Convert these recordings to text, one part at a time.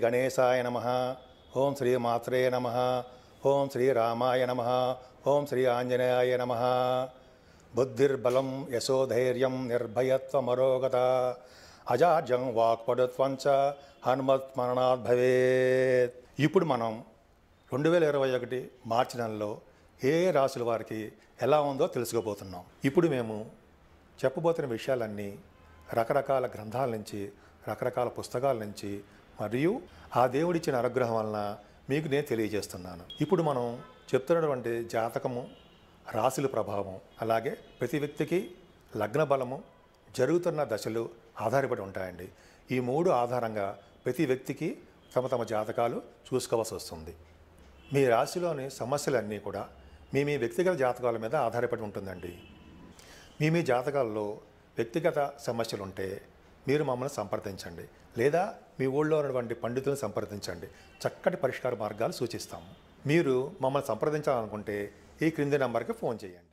గణేశాయ నమ ఓం శ్రీ మాత్రే నమ ఓం శ్రీ రామాయ నమ ఓం శ్రీ ఆంజనేయాయ నమ బుద్ధిర్బలం యశోధైర్యం నిర్భయత్వమరోగత అజాజం వాక్పడుత్వం చ హనుమత్మరణాత్ భవేత్ ఇప్పుడు మనం రెండు వేల ఇరవై ఒకటి మార్చి నెలలో ఏ ఏ రాసుల వారికి ఎలా ఉందో తెలుసుకోబోతున్నాం ఇప్పుడు మేము చెప్పబోతున్న విషయాలన్నీ రకరకాల గ్రంథాల నుంచి రకరకాల పుస్తకాల నుంచి మరియు ఆ దేవుడిచ్చిన అనుగ్రహం వలన మీకు నేను తెలియజేస్తున్నాను ఇప్పుడు మనం చెప్తున్నటువంటి జాతకము రాశుల ప్రభావం అలాగే ప్రతి వ్యక్తికి లగ్న బలము జరుగుతున్న దశలు ఆధారపడి ఉంటాయండి ఈ మూడు ఆధారంగా ప్రతి వ్యక్తికి తమ తమ జాతకాలు చూసుకోవాల్సి వస్తుంది మీ రాశిలోని సమస్యలన్నీ కూడా మీ మీ వ్యక్తిగత జాతకాల మీద ఆధారపడి ఉంటుందండి మీ మీ జాతకాల్లో వ్యక్తిగత సమస్యలు ఉంటే మీరు మమ్మల్ని సంప్రదించండి లేదా మీ ఊళ్ళో ఉన్నటువంటి పండితులను సంప్రదించండి చక్కటి పరిష్కార మార్గాలు సూచిస్తాము మీరు మమ్మల్ని సంప్రదించాలనుకుంటే ఈ క్రింది నెంబర్కి ఫోన్ చేయండి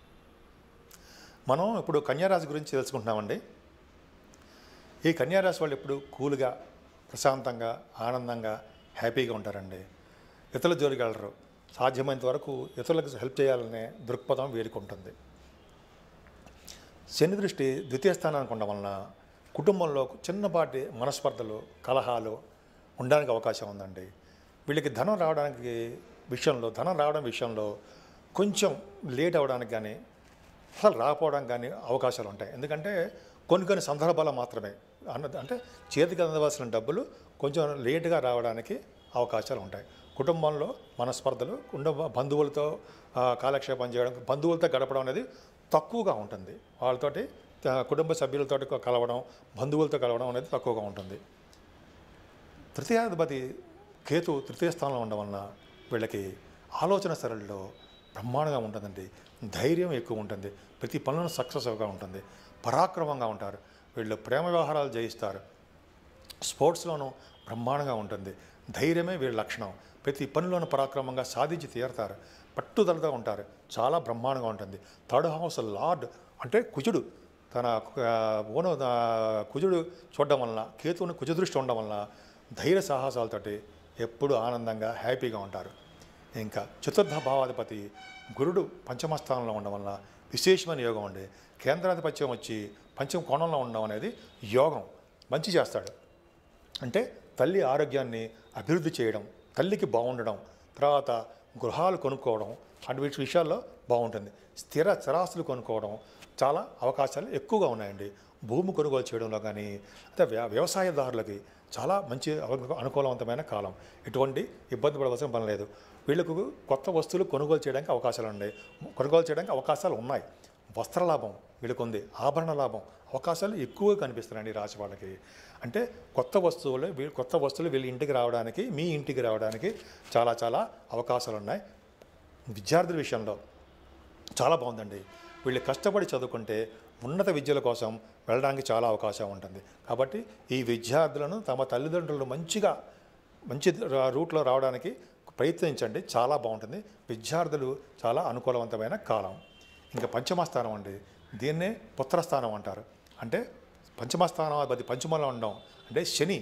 మనం ఇప్పుడు కన్యారాశి గురించి తెలుసుకుంటున్నామండి ఈ కన్యారాశి వాళ్ళు ఎప్పుడు కూల్గా ప్రశాంతంగా ఆనందంగా హ్యాపీగా ఉంటారండి ఇతరుల జోలికి వెళ్ళరు సాధ్యమైనంత వరకు ఇతరులకు హెల్ప్ చేయాలనే దృక్పథం వీరికి ఉంటుంది శని దృష్టి ద్వితీయ స్థానానికి ఉండడం వలన కుటుంబంలో చిన్నపాటి మనస్పర్ధలు కలహాలు ఉండడానికి అవకాశం ఉందండి వీళ్ళకి ధనం రావడానికి విషయంలో ధనం రావడం విషయంలో కొంచెం లేట్ అవ్వడానికి కానీ అసలు రాకపోవడం కానీ అవకాశాలు ఉంటాయి ఎందుకంటే కొన్ని కొన్ని సందర్భాలు మాత్రమే అన్న అంటే చేతికి అందవలసిన డబ్బులు కొంచెం లేటుగా రావడానికి అవకాశాలు ఉంటాయి కుటుంబంలో మనస్పర్ధలు ఉండ బంధువులతో ఆ, కాలక్షేపం చేయడం బంధువులతో గడపడం అనేది తక్కువగా ఉంటుంది వాళ్ళతోటి ఆ, కుటుంబ సభ్యులతో కలవడం బంధువులతో కలవడం అనేది తక్కువగా ఉంటుంది తృతీయాధిపతి కేతు తృతీయ స్థానంలో ఉండడం వలన వీళ్ళకి ఆలోచన సరళిలో బ్రహ్మాండంగా ఉంటుందండి ధైర్యం ఎక్కువ ఉంటుంది ప్రతి పనులను సక్సెస్గా ఉంటుంది పరాక్రమంగా ఉంటారు వీళ్ళు ప్రేమ వ్యవహారాలు జయిస్తారు స్పోర్ట్స్లోనూ బ్రహ్మాండంగా ఉంటుంది ధైర్యమే వీళ్ళ లక్షణం ప్రతి పనిలోనూ పరాక్రమంగా సాధించి తీరుతారు పట్టుదలగా ఉంటారు చాలా బ్రహ్మాండంగా ఉంటుంది థర్డ్ హౌస్ లార్డ్ అంటే కుజుడు తన ఆ, ఓను ఆ, కుజుడు చూడడం వలన కేతువుని కుజదృష్టి ఉండడం వలన ధైర్య సాహసాలతోటి ఎప్పుడు ఆనందంగా హ్యాపీగా ఉంటారు ఇంకా చతుర్థ భావాధిపతి గురుడు పంచమ స్థానంలో ఉండడం వలన విశేషమైన యోగం అండి కేంద్రాధిపత్యం వచ్చి పంచమ కోణంలో ఉండడం అనేది యోగం మంచి చేస్తాడు అంటే తల్లి ఆరోగ్యాన్ని అభివృద్ధి చేయడం తల్లికి బాగుండడం తర్వాత గృహాలు కొనుక్కోవడం అటువంటి విషయాల్లో బాగుంటుంది స్థిర చరాస్తులు కొనుక్కోవడం చాలా అవకాశాలు ఎక్కువగా ఉన్నాయండి భూమి కొనుగోలు చేయడంలో కానీ అంటే వ్య- వ్యవసాయదారులకి చాలా మంచి అను- అనుకూలవంతమైన కాలం ఎటువంటి ఇబ్బంది పడవలసిన పని లేదు వీళ్ళకు కొత్త వస్తువులు కొనుగోలు చేయడానికి అవకాశాలు ఉన్నాయి కొనుగోలు చేయడానికి అవకాశాలు ఉన్నాయి వస్త్ర లాభం వీళ్ళకు ఉంది ఆభరణ లాభం అవకాశాలు ఎక్కువగా కనిపిస్తున్నాయండి ఈ రాశి వాళ్ళకి అంటే కొత్త వస్తువులు వీ- కొత్త వస్తువులు వీళ్ళ ఇంటికి రావడానికి మీ ఇంటికి రావడానికి చాలా చాలా అవకాశాలు ఉన్నాయి విద్యార్థుల విషయంలో చాలా బాగుందండి వీళ్ళు కష్టపడి చదువుకుంటే ఉన్నత విద్యల కోసం వెళ్ళడానికి చాలా అవకాశం ఉంటుంది కాబట్టి ఈ విద్యార్థులను తమ తల్లిదండ్రులు మంచిగా మంచి ర- రూట్లో రావడానికి ప్రయత్నించండి చాలా బాగుంటుంది విద్యార్థులు చాలా అనుకూలవంతమైన కాలం ఇంకా పంచమస్థానం అండి దీన్నే పుత్రస్థానం అంటారు అంటే పంచమస్థానం అది పంచమంలో ఉండడం అంటే శని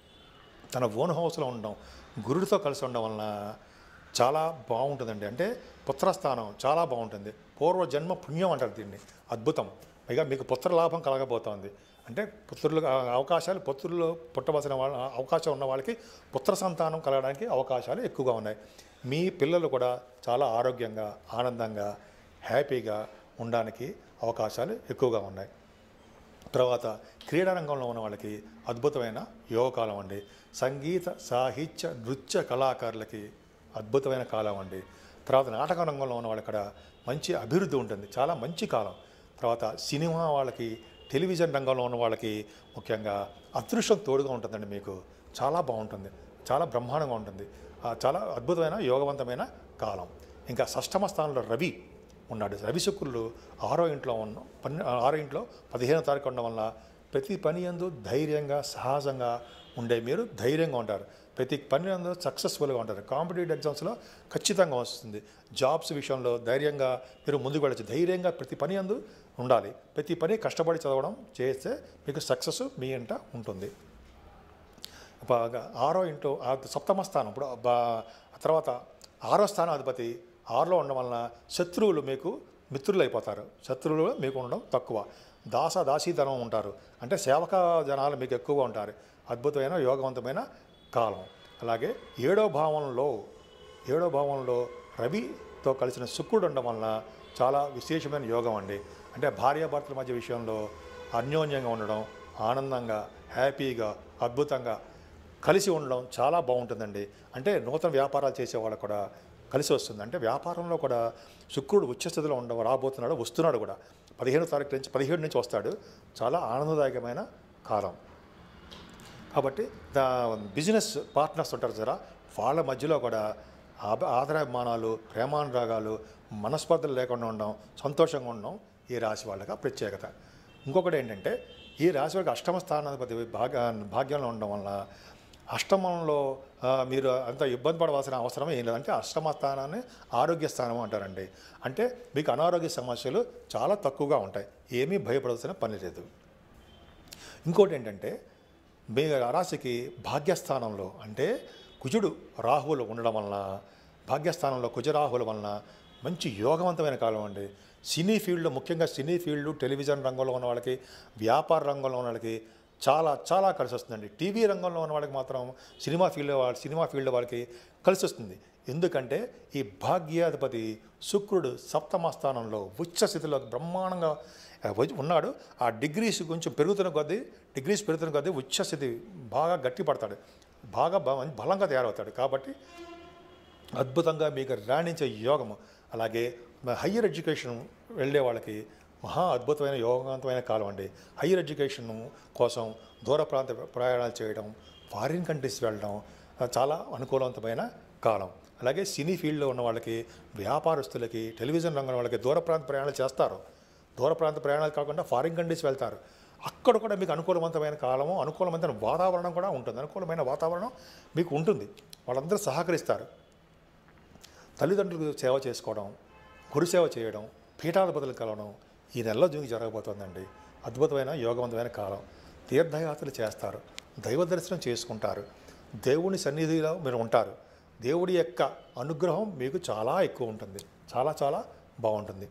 తన ఓన్ హౌస్లో ఉండడం గురుడితో కలిసి ఉండడం వలన చాలా బాగుంటుందండి అంటే పుత్రస్థానం చాలా బాగుంటుంది పూర్వ జన్మ పుణ్యం అంటారు దీన్ని అద్భుతం పైగా మీకు పుత్ర లాభం కలగబోతోంది అంటే పుత్రులు ఆ, అవకాశాలు పుత్రులు పుట్టవలసిన వాళ్ళ అవకాశం ఉన్న వాళ్ళకి పుత్ర సంతానం కలగడానికి అవకాశాలు ఎక్కువగా ఉన్నాయి మీ పిల్లలు కూడా చాలా ఆరోగ్యంగా ఆనందంగా హ్యాపీగా ఉండడానికి అవకాశాలు ఎక్కువగా ఉన్నాయి తర్వాత క్రీడా రంగంలో ఉన్న వాళ్ళకి అద్భుతమైన యోగకాలం అండి సంగీత సాహిత్య నృత్య కళాకారులకి అద్భుతమైన కాలం అండి తర్వాత నాటక రంగంలో ఉన్న వాళ్ళకి కూడా మంచి అభివృద్ధి ఉంటుంది చాలా మంచి కాలం తర్వాత సినిమా వాళ్ళకి టెలివిజన్ రంగంలో ఉన్న వాళ్ళకి ముఖ్యంగా అదృష్టం తోడుగా ఉంటుందండి మీకు చాలా బాగుంటుంది చాలా బ్రహ్మాండంగా ఉంటుంది ఆ, చాలా అద్భుతమైన యోగవంతమైన కాలం ఇంకా షష్టమ స్థానంలో రవి ఉన్నాడు రవి శుక్రులు ఆరో ఇంట్లో ఉన్న పన్నె ఆరో ఇంట్లో పదిహేనో తారీఖు ఉండడం వల్ల ప్రతి పని యందు ధైర్యంగా సహజంగా ఉండే మీరు ధైర్యంగా ఉంటారు ప్రతి పని యందు సక్సెస్ఫుల్గా ఉంటారు కాంపిటేటివ్ ఎగ్జామ్స్లో ఖచ్చితంగా వస్తుంది జాబ్స్ విషయంలో ధైర్యంగా మీరు ముందుకు వెళ్ళచ్చు ధైర్యంగా ప్రతి పని యందు ఉండాలి ప్రతి పని కష్టపడి చదవడం చేస్తే మీకు సక్సెస్ మీ ఇంట ఉంటుంది బాగా ఆరో ఇంటూ ఆ సప్తమ స్థానం ఇప్పుడు బా ఆ తర్వాత ఆరో స్థానం అధిపతి ఆరులో ఉండడం వలన శత్రువులు మీకు మిత్రులు అయిపోతారు శత్రువులు మీకు ఉండడం తక్కువ దాస దాసీతనం ఉంటారు అంటే సేవక జనాలు మీకు ఎక్కువగా ఉంటారు అద్భుతమైన యోగవంతమైన కాలం అలాగే ఏడో భావంలో ఏడో భావంలో రవితో కలిసిన శుక్రుడు ఉండడం వలన చాలా విశేషమైన యోగం అండి అంటే భార్యాభర్తల మధ్య విషయంలో అన్యోన్యంగా ఉండడం ఆనందంగా హ్యాపీగా అద్భుతంగా కలిసి ఉండడం చాలా బాగుంటుందండి అంటే నూతన వ్యాపారాలు చేసేవాళ్ళు కూడా కలిసి వస్తుంది అంటే వ్యాపారంలో కూడా శుక్రుడు ఉచ్చస్థితిలో ఉండడం రాబోతున్నాడు వస్తున్నాడు కూడా పదిహేను తారీఖు నుంచి పదిహేడు నుంచి వస్తాడు చాలా ఆనందదాయకమైన కాలం కాబట్టి దా బిజినెస్ పార్ట్నర్స్ ఉంటారు సరా వాళ్ళ మధ్యలో కూడా ఆభ- ఆదరాభిమానాలు ప్రేమానురాగాలు మనస్పర్ధలు లేకుండా ఉండడం సంతోషంగా ఉండడం ఈ రాశి వాళ్ళకి ప్రత్యేకత ఇంకొకటి ఏంటంటే ఈ రాశి వాళ్ళకి అష్టమ స్థానాధిపతి భాగ్య భాగ్యంలో ఉండడం వల్ల అష్టమంలో ఆ, మీరు అంత ఇబ్బంది పడవలసిన అవసరం ఏం లేదంటే అష్టమ స్థానాన్ని ఆరోగ్య స్థానం అంటారండి అంటే మీకు అనారోగ్య సమస్యలు చాలా తక్కువగా ఉంటాయి ఏమీ భయపడాల్సిన పని లేదు ఇంకోటి ఏంటంటే మీ రాశికి భాగ్యస్థానంలో అంటే కుజుడు రాహువులు ఉండడం వలన భాగ్యస్థానంలో కుజరాహుల వలన మంచి యోగవంతమైన కాలం అండి సినీ ఫీల్డ్లో ముఖ్యంగా సినీ ఫీల్డ్ టెలివిజన్ రంగంలో ఉన్న వాళ్ళకి వ్యాపార రంగంలో ఉన్న వాళ్ళకి చాలా చాలా కలిసి వస్తుందండి టీవీ రంగంలో ఉన్న వాళ్ళకి మాత్రం సినిమా ఫీల్డ్ వాళ్ళ సినిమా ఫీల్డ్ వాళ్ళకి కలిసి వస్తుంది ఎందుకంటే ఈ భాగ్యాధిపతి శుక్రుడు సప్తమ స్థానంలో ఉచ్చ స్థితిలో బ్రహ్మాండంగా ఆ, వచ్చి- ఉన్నాడు ఆ డిగ్రీస్ కొంచెం పెరుగుతున్న కొద్దీ డిగ్రీస్ పెరుగుతున్న కొద్దీ ఉచ్చ స్థితి బాగా గట్టి పడతాడు బాగా బ- బలంగా తయారవుతాడు కాబట్టి అద్భుతంగా మీకు రాణించే యోగము అలాగే హయ్యర్ ఎడ్యుకేషన్ వెళ్ళే వాళ్ళకి మహా అద్భుతమైన యోగవంతమైన కాలం అండి హయ్యర్ ఎడ్యుకేషన్ కోసం దూర ప్రాంత ప్రయాణాలు చేయడం ఫారిన్ కంట్రీస్ వెళ్ళడం ఆ, చాలా అనుకూలవంతమైన కాలం అలాగే సినీ ఫీల్డ్లో ఉన్న వాళ్ళకి వ్యాపారస్తులకి టెలివిజన్ రంగం వాళ్ళకి దూర ప్రాంత ప్రయాణాలు చేస్తారు దూర ప్రాంత ప్రయాణాలు కాకుండా ఫారిన్ కంట్రీస్ వెళ్తారు అక్కడ కూడా మీకు అనుకూలవంతమైన కాలము అనుకూలమైన వాతావరణం కూడా ఉంటుంది అనుకూలమైన వాతావరణం మీకు ఉంటుంది వాళ్ళందరూ సహకరిస్తారు తల్లిదండ్రులకు సేవ చేసుకోవడం గురుసేవ చేయడం పీఠాధిపతులు కలవడం ఈ నెలలో మీకు జరగబోతోందండి అద్భుతమైన యోగవంతమైన కాలం తీర్థయాత్రలు చేస్తారు దైవ దర్శనం చేసుకుంటారు దేవుని సన్నిధిలో మీరు ఉంటారు దేవుడి యొక్క అనుగ్రహం మీకు చాలా ఎక్కువ ఉంటుంది చాలా చాలా బాగుంటుంది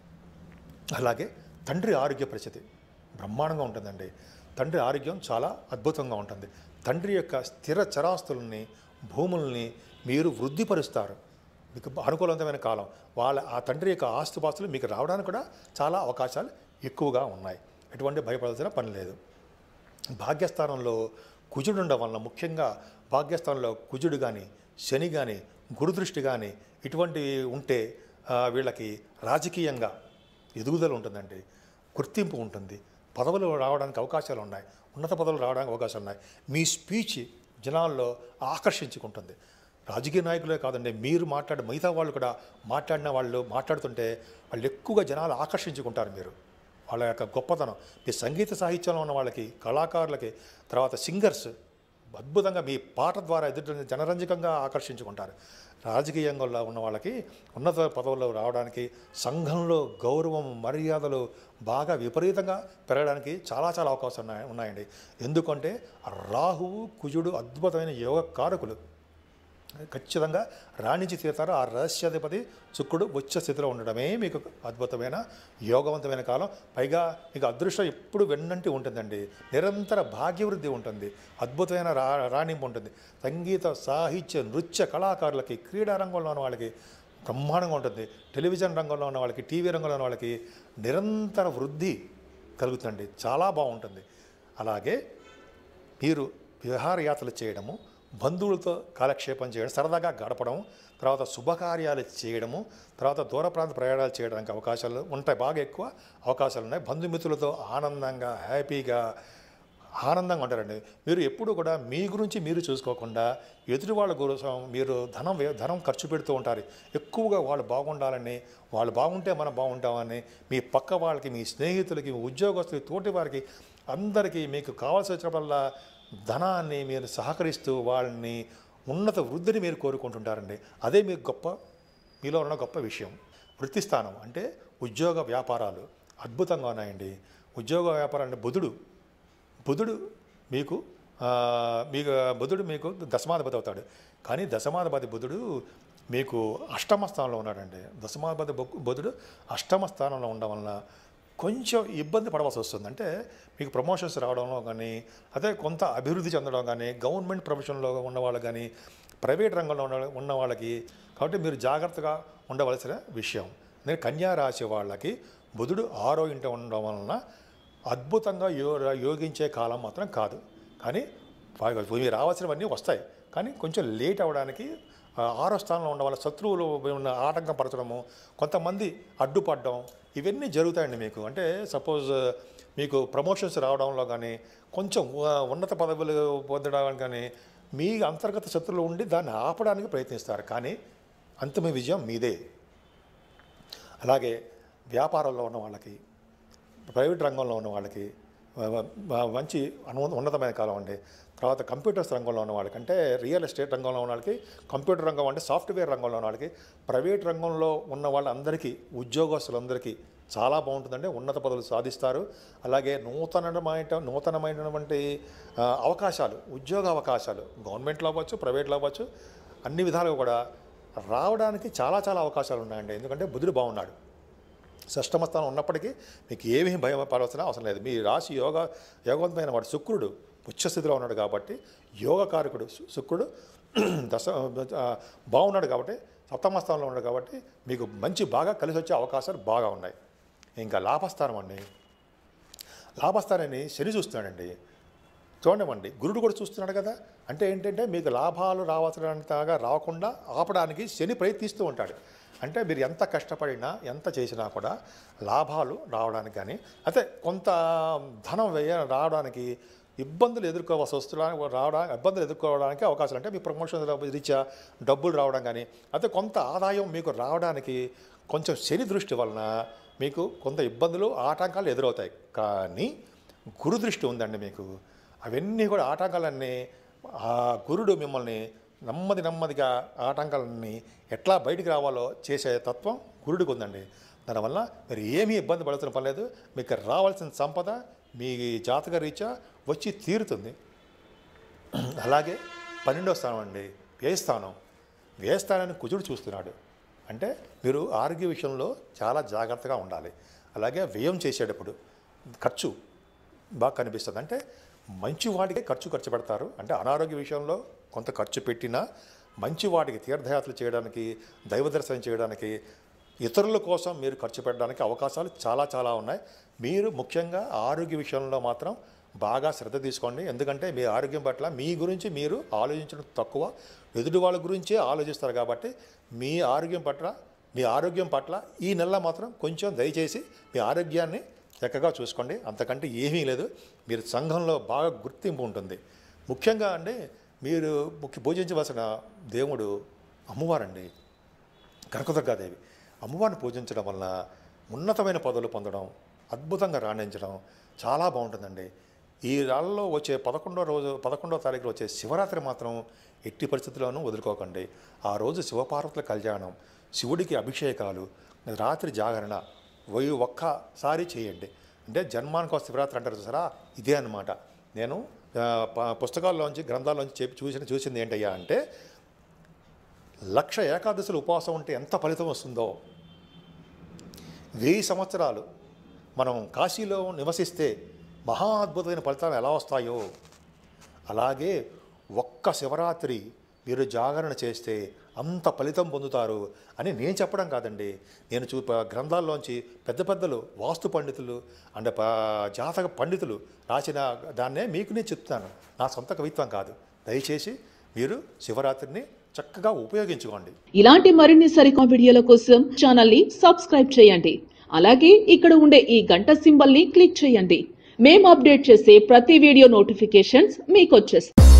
అలాగే తండ్రి ఆరోగ్య పరిస్థితి బ్రహ్మాండంగా ఉంటుందండి తండ్రి ఆరోగ్యం చాలా అద్భుతంగా ఉంటుంది తండ్రి యొక్క స్థిర చరాస్తుల్ని భూముల్ని మీరు వృద్ధిపరుస్తారు మీకు అనుకూలవంతమైన కాలం వాళ్ళ ఆ తండ్రి యొక్క ఆస్తుపాస్తులు మీకు రావడానికి కూడా చాలా అవకాశాలు ఎక్కువగా ఉన్నాయి ఎటువంటి భయపడాల్సిన పని లేదు భాగ్యస్థానంలో కుజుడు ఉండడం వలన ముఖ్యంగా భాగ్యస్థానంలో కుజుడు కానీ శని కానీ గురుదృష్టి కానీ ఇటువంటివి ఉంటే ఆ, వీళ్ళకి రాజకీయంగా ఎదుగుదల ఉంటుందండి గుర్తింపు ఉంటుంది పదవులు రావడానికి అవకాశాలు ఉన్నాయి ఉన్నత పదవులు రావడానికి అవకాశాలు ఉన్నాయి మీ స్పీచ్ జనాల్లో ఆకర్షించుకుంటుంది రాజకీయ నాయకులే కాదండి మీరు మాట్లాడే మిగతా వాళ్ళు కూడా మాట్లాడిన వాళ్ళు మాట్లాడుతుంటే వాళ్ళు ఎక్కువగా జనాలు ఆకర్షించుకుంటారు మీరు వాళ్ళ యొక్క గొప్పతనం మీ సంగీత సాహిత్యంలో ఉన్న వాళ్ళకి కళాకారులకి తర్వాత సింగర్స్ అద్భుతంగా మీ పాట ద్వారా ఎదుటి జనరంజకంగా ఆకర్షించుకుంటారు రాజకీయంగా ఉన్న వాళ్ళకి ఉన్నత పదవుల్లో రావడానికి సంఘంలో గౌరవం మర్యాదలు బాగా విపరీతంగా పెరగడానికి చాలా చాలా అవకాశాలు ఉన్నాయి ఉన్నాయండి ఎందుకంటే రాహువు కుజుడు అద్భుతమైన యోగ కారకులు ఖచ్చితంగా రాణించి తీరుతారు ఆ రహస్యాధిపతి శుక్రుడు ఉచ్చ స్థితిలో ఉండడమే మీకు అద్భుతమైన యోగవంతమైన కాలం పైగా మీకు అదృష్టం ఎప్పుడు వెన్నంటి ఉంటుందండి నిరంతర భాగ్యవృద్ధి ఉంటుంది అద్భుతమైన రా రాణింపు ఉంటుంది సంగీత సాహిత్య నృత్య కళాకారులకి క్రీడా రంగంలో ఉన్న వాళ్ళకి బ్రహ్మాండంగా ఉంటుంది టెలివిజన్ రంగంలో ఉన్న వాళ్ళకి టీవీ రంగంలో ఉన్న వాళ్ళకి నిరంతర వృద్ధి కలుగుతుందండి చాలా బాగుంటుంది అలాగే మీరు విహారయాత్రలు చేయడము బంధువులతో కాలక్షేపం చేయడం సరదాగా గడపడం తర్వాత శుభకార్యాలు చేయడము తర్వాత దూర ప్రాంత ప్రయాణాలు చేయడానికి అవకాశాలు ఉంటాయి బాగా ఎక్కువ అవకాశాలు ఉన్నాయి బంధుమిత్రులతో ఆనందంగా హ్యాపీగా ఆనందంగా ఉంటారండి మీరు ఎప్పుడు కూడా మీ గురించి మీరు చూసుకోకుండా ఎదుటి వాళ్ళ కోసం మీరు ధనం వే- ధనం ఖర్చు పెడుతూ ఉంటారు ఎక్కువగా వాళ్ళు బాగుండాలని వాళ్ళు బాగుంటే మనం బాగుంటామని మీ పక్క వాళ్ళకి మీ స్నేహితులకి మీ ఉద్యోగస్తులకి తోటి వారికి అందరికీ మీకు కావాల్సి వచ్చినప్పుడల్లా ధనాన్ని మీరు సహకరిస్తూ వాళ్ళని ఉన్నత వృద్ధిని మీరు కోరుకుంటుంటారండి అదే మీకు గొప్ప మీలో ఉన్న గొప్ప విషయం వృత్తి స్థానం అంటే ఉద్యోగ వ్యాపారాలు అద్భుతంగా ఉన్నాయండి ఉద్యోగ వ్యాపారం అంటే బుధుడు బుధుడు మీకు ఆ, మీకు బుధుడు మీకు దశమాధిపతి అవుతాడు కానీ దశమాధిపతి బుధుడు మీకు అష్టమ స్థానంలో ఉన్నాడండి దశమాధిపతి బు- బుధుడు అష్టమ స్థానంలో ఉండడం వలన కొంచెం ఇబ్బంది పడవలసి వస్తుంది అంటే మీకు ప్రమోషన్స్ రావడంలో కానీ అదే కొంత అభివృద్ధి చెందడం కానీ గవర్నమెంట్ ప్రొఫెషన్లో ఉన్న వాళ్ళు కానీ ప్రైవేట్ రంగంలో ఉన్న ఉన్న వాళ్ళకి కాబట్టి మీరు జాగ్రత్తగా ఉండవలసిన విషయం నేను కన్యా రాశి వాళ్ళకి బుధుడు ఆరో ఇంట ఉండడం వలన అద్భుతంగా యో యోగించే కాలం మాత్రం కాదు కానీ వా- ఇవి రావాల్సినవన్నీ వస్తాయి కానీ కొంచెం లేట్ అవ్వడానికి ఆ, ఆరో స్థానంలో ఉన్న వాళ్ళ శత్రువులు ఉన్న ఆటంకం పరచడము కొంతమంది అడ్డుపడడం ఇవన్నీ జరుగుతాయండి మీకు అంటే సపోజ్ మీకు ప్రమోషన్స్ రావడంలో కానీ కొంచెం ఉ- ఉన్నత పదవులు పొందడానికి కానీ మీ అంతర్గత శత్రువులు ఉండి దాన్ని ఆపడానికి ప్రయత్నిస్తారు కానీ అంతిమ విజయం మీదే అలాగే వ్యాపారంలో ఉన్న వాళ్ళకి ప్రైవేట్ రంగంలో ఉన్న వాళ్ళకి వ- వ- మంచి అను- ఉన్నతమైన కాలం అండి తర్వాత కంప్యూటర్స్ రంగంలో ఉన్న వాళ్ళకి అంటే రియల్ ఎస్టేట్ రంగంలో ఉన్న వాళ్ళకి కంప్యూటర్ రంగం అంటే సాఫ్ట్వేర్ రంగంలో ఉన్న వాళ్ళకి ప్రైవేట్ రంగంలో ఉన్న వాళ్ళందరికీ ఉద్యోగస్తులందరికీ చాలా బాగుంటుందండి ఉన్నత పదవులు సాధిస్తారు అలాగే నూతనమైన నూతనమైనటువంటి ఆ, అవకాశాలు ఉద్యోగ అవకాశాలు గవర్నమెంట్లో అవ్వచ్చు ప్రైవేట్లో అవ్వచ్చు అన్ని విధాలుగా కూడా రావడానికి చాలా చాలా అవకాశాలు ఉన్నాయండి ఎందుకంటే బుధుడు బాగున్నాడు షష్టమ స్థానం ఉన్నప్పటికీ మీకు ఏమీ భయం పడవలసిన అవసరం లేదు మీ రాశి యోగ యోగవంతమైన వాడు శుక్రుడు ఉచ్చస్థితిలో ఉన్నాడు కాబట్టి యోగకారకుడు శు- శుక్రుడు దశ ఆ, బాగున్నాడు కాబట్టి సప్తమ స్థానంలో ఉన్నాడు కాబట్టి మీకు మంచి బాగా కలిసి వచ్చే అవకాశాలు బాగా ఉన్నాయి ఇంకా లాభస్థానం అండి లాభస్థానాన్ని శని చూస్తున్నాడండి చూడండి గురుడు కూడా చూస్తున్నాడు కదా అంటే ఏంటంటే మీకు లాభాలు రావాల్సినంతగా రాకుండా ఆపడానికి శని ప్రయత్నిస్తూ ఉంటాడు అంటే మీరు ఎంత కష్టపడినా ఎంత చేసినా కూడా లాభాలు రావడానికి కానీ అయితే కొంత ధనం వ్యయ రావడానికి ఇబ్బందులు ఎదుర్కోవాల్సి వస్తున్నా రావడానికి ఇబ్బందులు ఎదుర్కోవడానికి అవకాశాలు అంటే మీ ప్రమోషన్ రీత్యా డబ్బులు రావడం కానీ అయితే కొంత ఆదాయం మీకు రావడానికి కొంచెం శని దృష్టి వలన మీకు కొంత ఇబ్బందులు ఆటంకాలు ఎదురవుతాయి కానీ గురు దృష్టి ఉందండి మీకు అవన్నీ కూడా ఆటంకాలన్నీ ఆ గురుడు మిమ్మల్ని నెమ్మది నెమ్మదిగా ఆటంకాలన్నీ ఎట్లా బయటికి రావాలో చేసే తత్వం గురుడికి ఉందండి దానివల్ల మీరు ఏమీ ఇబ్బంది పడుతున్న పని లేదు మీకు రావాల్సిన సంపద మీ జాతక రీత్యా వచ్చి తీరుతుంది అలాగే పన్నెండో స్థానం అండి వ్యయస్థానం వ్యయస్థానాన్ని కుజుడు చూస్తున్నాడు అంటే మీరు ఆరోగ్య విషయంలో చాలా జాగ్రత్తగా ఉండాలి అలాగే వ్యయం చేసేటప్పుడు ఖర్చు బాగా కనిపిస్తుంది అంటే మంచి వాటికి ఖర్చు ఖర్చు పెడతారు అంటే అనారోగ్య విషయంలో కొంత ఖర్చు పెట్టినా మంచి వాటికి తీర్థయాత్రలు చేయడానికి దైవ దర్శనం చేయడానికి ఇతరుల కోసం మీరు ఖర్చు పెట్టడానికి అవకాశాలు చాలా చాలా ఉన్నాయి మీరు ముఖ్యంగా ఆరోగ్య విషయంలో మాత్రం బాగా శ్రద్ధ తీసుకోండి ఎందుకంటే మీ ఆరోగ్యం పట్ల మీ గురించి మీరు ఆలోచించడం తక్కువ ఎదుటి వాళ్ళ గురించే ఆలోచిస్తారు కాబట్టి మీ ఆరోగ్యం పట్ల మీ ఆరోగ్యం పట్ల ఈ నెల మాత్రం కొంచెం దయచేసి మీ ఆరోగ్యాన్ని చక్కగా చూసుకోండి అంతకంటే ఏమీ లేదు మీరు సంఘంలో బాగా గుర్తింపు ఉంటుంది ముఖ్యంగా అండి మీరు ముఖ్య పూజించవలసిన దేవుడు అమ్మవారండి కనకదుర్గాదేవి అమ్మవారిని పూజించడం వలన ఉన్నతమైన పదవులు పొందడం అద్భుతంగా రాణించడం చాలా బాగుంటుందండి ఈ రాళ్ళలో వచ్చే పదకొండో రోజు పదకొండో తారీఖులో వచ్చే శివరాత్రి మాత్రం ఎట్టి పరిస్థితుల్లోనూ వదులుకోకండి ఆ రోజు శివపార్వతుల కళ్యాణం శివుడికి అభిషేకాలు రాత్రి జాగరణ పోయి ఒక్కసారి చేయండి అంటే జన్మానికి శివరాత్రి అంటారు చూసారా ఇదే అన్నమాట నేను ఆ, ప- పుస్తకాల్లోంచి గ్రంథాల్లోంచి చెప్పి చూసిన చూసింది ఏంటయ్యా అంటే లక్ష ఏకాదశులు ఉపవాసం ఉంటే ఎంత ఫలితం వస్తుందో వెయ్యి సంవత్సరాలు మనం కాశీలో నివసిస్తే మహా అద్భుతమైన ఫలితాలు ఎలా వస్తాయో అలాగే ఒక్క శివరాత్రి మీరు జాగరణ చేస్తే అంత ఫలితం పొందుతారు అని నేను చెప్పడం కాదండి నేను చూ ప- గ్రంథాల్లోంచి పెద్ద పెద్దలు వాస్తు పండితులు అండ్ ప- జాతక పండితులు రాసిన దాన్నే మీకు నేను చెప్తాను నా సొంత కవిత్వం కాదు దయచేసి మీరు శివరాత్రిని చక్కగా ఉపయోగించుకోండి ఇలాంటి మరిన్ని సరికొత్త వీడియోల కోసం ఛానల్ ని సబ్స్క్రైబ్ చేయండి అలాగే ఇక్కడ ఉండే ఈ గంట సింబల్ ని క్లిక్ చేయండి మేము అప్డేట్ చేసే ప్రతి వీడియో నోటిఫికేషన్స్ మీకు వచ్చేస్తాయి